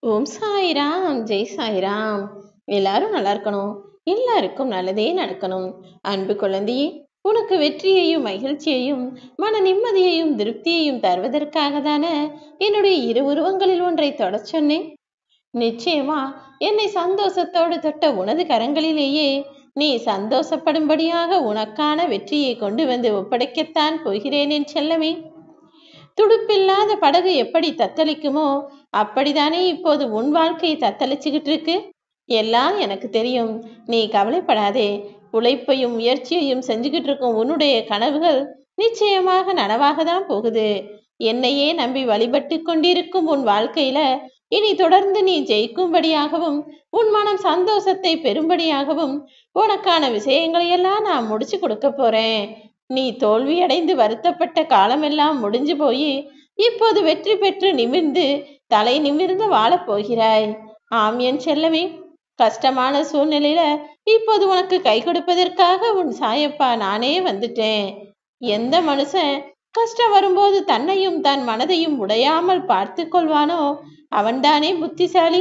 ஓம் சாய்ராம் ஜெய் சாய்ராம் எல்லாரும் நல்லா இருக்கணும் எல்லாருக்கும் நல்லதே நடக்கணும் அன்பு குழந்தையே உனக்கு வெற்றியையும் மகிழ்ச்சியையும் மன நிம்மதியையும் திருப்தியையும் தருவதற்காக தானே என்னுடைய இரு உருவங்களில் ஒன்றை தொடச் சொன்னேன் நிச்சயமா என்னை சந்தோஷத்தோடு தொட்ட உனது கரங்களிலேயே நீ சந்தோஷப்படும்படியாக உனக்கான வெற்றியை கொண்டு வந்து ஒப்படைக்கத்தான் போகிறேன் என் செல்லமே துடுப்பில்லாத படகு எப்படி தத்தளிக்குமோ அப்படித்தானே இப்போது உன் வாழ்க்கை தத்தளிச்சுக்கிட்டு இருக்கு எல்லாம் எனக்கு தெரியும் நீ கவலைப்படாதே உழைப்பையும் முயற்சியையும் செஞ்சுக்கிட்டு இருக்கும் உன்னுடைய கனவுகள் நிச்சயமாக நனவாக தான் போகுது என்னையே நம்பி வழிபட்டு கொண்டிருக்கும் உன் வாழ்க்கையில இனி தொடர்ந்து நீ ஜெயிக்கும்படியாகவும் உன் மனம் சந்தோஷத்தை பெறும்படியாகவும் உனக்கான விஷயங்களையெல்லாம் நான் முடிச்சு கொடுக்க போறேன் நீ தோல்வியடைந்து வருத்தப்பட்ட காலமெல்லாம் முடிஞ்சு போய் இப்போது வெற்றி பெற்று நிமிர்ந்து தலை நிமிர்ந்து வாழப் போகிறாய் ஆம் என் செல்லமே கஷ்டமான சூழ்நிலையில இப்போது உனக்கு கை கொடுப்பதற்காக உன் சாயப்பா நானே வந்துட்டேன் எந்த மனுஷன் கஷ்டம் வரும்போது தன்னையும் தன் மனதையும் உடையாமல் பார்த்து கொள்வானோ அவன்தானே புத்திசாலி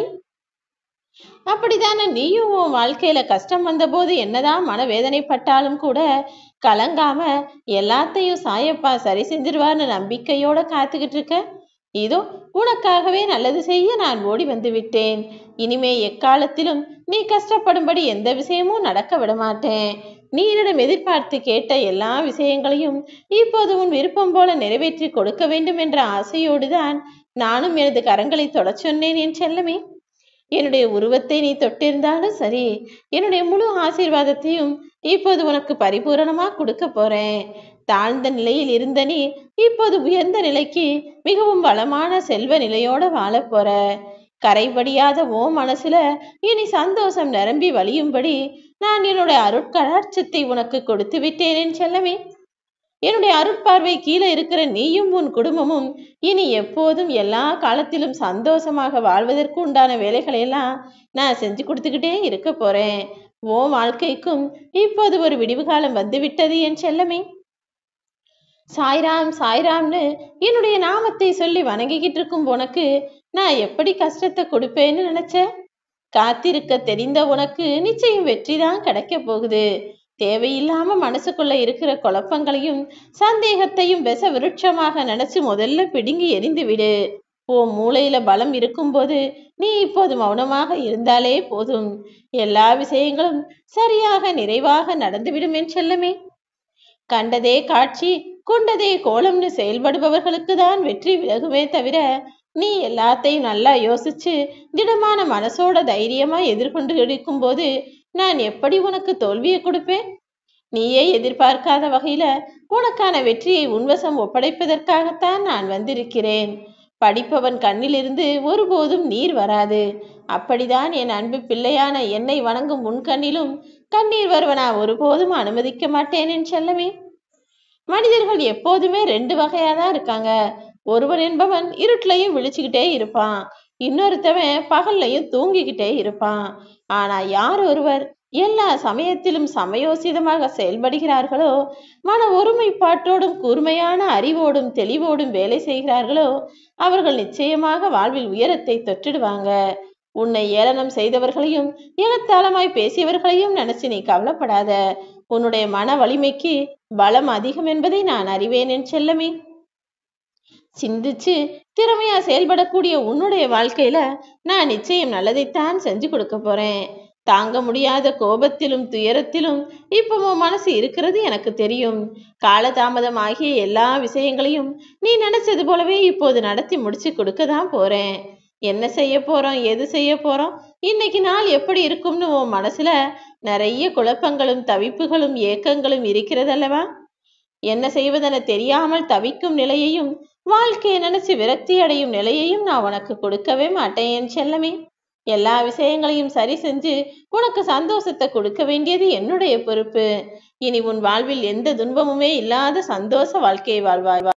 அப்படித்தானே நீயும் உன் வாழ்க்கையில கஷ்டம் வந்தபோது என்னதான் மனவேதனைப்பட்டாலும் கூட கலங்காம எல்லாத்தையும் சாயப்பா சரி செஞ்சிருவார்னு நம்பிக்கையோட காத்துக்கிட்டு இருக்க இதோ உனக்காகவே நல்லது செய்ய நான் ஓடி வந்து விட்டேன் இனிமே எக்காலத்திலும் நீ கஷ்டப்படும்படி எந்த விஷயமும் நடக்க விட மாட்டேன் நீ என்னிடம் எதிர்பார்த்து கேட்ட எல்லா விஷயங்களையும் இப்போது உன் விருப்பம் போல நிறைவேற்றி கொடுக்க வேண்டும் என்ற ஆசையோடுதான் நானும் எனது கரங்களை தொடச் சொன்னேன் என் செல்லமே என்னுடைய உருவத்தை நீ தொட்டிருந்தாலும் சரி என்னுடைய முழு ஆசீர்வாதத்தையும் இப்போது உனக்கு பரிபூரணமா கொடுக்க போறேன் தாழ்ந்த நிலையில் இருந்த நீ இப்போது உயர்ந்த நிலைக்கு மிகவும் வளமான செல்வ நிலையோட வாழ போற கரைபடியாத ஓ மனசுல இனி சந்தோஷம் நிரம்பி வழியும்படி நான் என்னுடைய அருட்கடாட்சத்தை உனக்கு கொடுத்து விட்டேன் என் செல்லமே என்னுடைய அருட்பார்வை கீழே இருக்கிற நீயும் உன் குடும்பமும் இனி எப்போதும் எல்லா காலத்திலும் சந்தோஷமாக வாழ்வதற்கு உண்டான வேலைகளை எல்லாம் நான் செஞ்சு கொடுத்துக்கிட்டே இருக்க போறேன் ஓ வாழ்க்கைக்கும் இப்போது ஒரு விடிவு காலம் வந்துவிட்டது என் செல்லமே சாய்ராம் சாய்ராம்னு என்னுடைய நாமத்தை சொல்லி வணங்கிக்கிட்டு இருக்கும் உனக்கு நான் எப்படி கஷ்டத்தை கொடுப்பேன்னு நினைச்ச காத்திருக்க தெரிந்த உனக்கு நிச்சயம் வெற்றி தான் கிடைக்க போகுது தேவையில்லாம மனசுக்குள்ள இருக்கிற குழப்பங்களையும் சந்தேகத்தையும் விச விருட்சமாக நினைச்சு முதல்ல பிடுங்கி எரிந்து விடு ஓ மூளையில பலம் இருக்கும்போது நீ இப்போது மௌனமாக இருந்தாலே போதும் எல்லா விஷயங்களும் சரியாக நிறைவாக நடந்துவிடும் என் செல்லமே கண்டதே காட்சி கொண்டதே கோலம்னு செயல்படுபவர்களுக்கு தான் வெற்றி விலகுமே தவிர நீ எல்லாத்தையும் நல்லா யோசிச்சு திடமான மனசோட தைரியமா எதிர்கொண்டு இருக்கும் போது நான் எப்படி உனக்கு தோல்வியை கொடுப்பேன் நீயே எதிர்பார்க்காத வகையில உனக்கான வெற்றியை உன்வசம் ஒப்படைப்பதற்காகத்தான் நான் வந்திருக்கிறேன் படிப்பவன் கண்ணிலிருந்து ஒருபோதும் நீர் வராது அப்படிதான் என் அன்பு பிள்ளையான என்னை வணங்கும் உன் கண்ணிலும் கண்ணீர் வருவனா ஒருபோதும் அனுமதிக்க மாட்டேன் என் செல்லமே மனிதர்கள் எப்போதுமே ரெண்டு வகையா தான் இருக்காங்க ஒருவன் என்பவன் இருட்டிலையும் விழிச்சுக்கிட்டே இருப்பான் இன்னொருத்தவன் பகல்லையும் தூங்கிக்கிட்டே இருப்பான் ஆனா யார் ஒருவர் எல்லா சமயத்திலும் சமயோசிதமாக செயல்படுகிறார்களோ மன ஒருமைப்பாட்டோடும் கூர்மையான அறிவோடும் தெளிவோடும் வேலை செய்கிறார்களோ அவர்கள் நிச்சயமாக வாழ்வில் உயரத்தை தொற்றிடுவாங்க உன்னை ஏளனம் செய்தவர்களையும் ஏலத்தாளமாய் பேசியவர்களையும் நினைச்சு நீ கவலைப்படாத உன்னுடைய மன வலிமைக்கு பலம் அதிகம் என்பதை நான் அறிவேன் என் செல்லமே சிந்திச்சு திறமையா செயல்படக்கூடிய உன்னுடைய வாழ்க்கையில நான் நிச்சயம் நல்லதைத்தான் செஞ்சு கொடுக்க போறேன் தாங்க முடியாத கோபத்திலும் துயரத்திலும் இப்போ உன் மனசு இருக்கிறது எனக்கு தெரியும் காலதாமதம் ஆகிய எல்லா விஷயங்களையும் நீ நினைச்சது போலவே இப்போது நடத்தி முடிச்சு கொடுக்க தான் போறேன் என்ன செய்ய போறோம் எது செய்ய போறோம் இன்னைக்கு நாள் எப்படி இருக்கும்னு உன் மனசுல நிறைய குழப்பங்களும் தவிப்புகளும் ஏக்கங்களும் இருக்கிறதல்லவா என்ன செய்வதென தெரியாமல் தவிக்கும் நிலையையும் வாழ்க்கையை நினைச்சு விரக்தி அடையும் நிலையையும் நான் உனக்கு கொடுக்கவே மாட்டேன் என் செல்லமே எல்லா விஷயங்களையும் சரி செஞ்சு உனக்கு சந்தோஷத்தை கொடுக்க வேண்டியது என்னுடைய பொறுப்பு இனி உன் வாழ்வில் எந்த துன்பமுமே இல்லாத சந்தோஷ வாழ்க்கையை வாழ்வாய்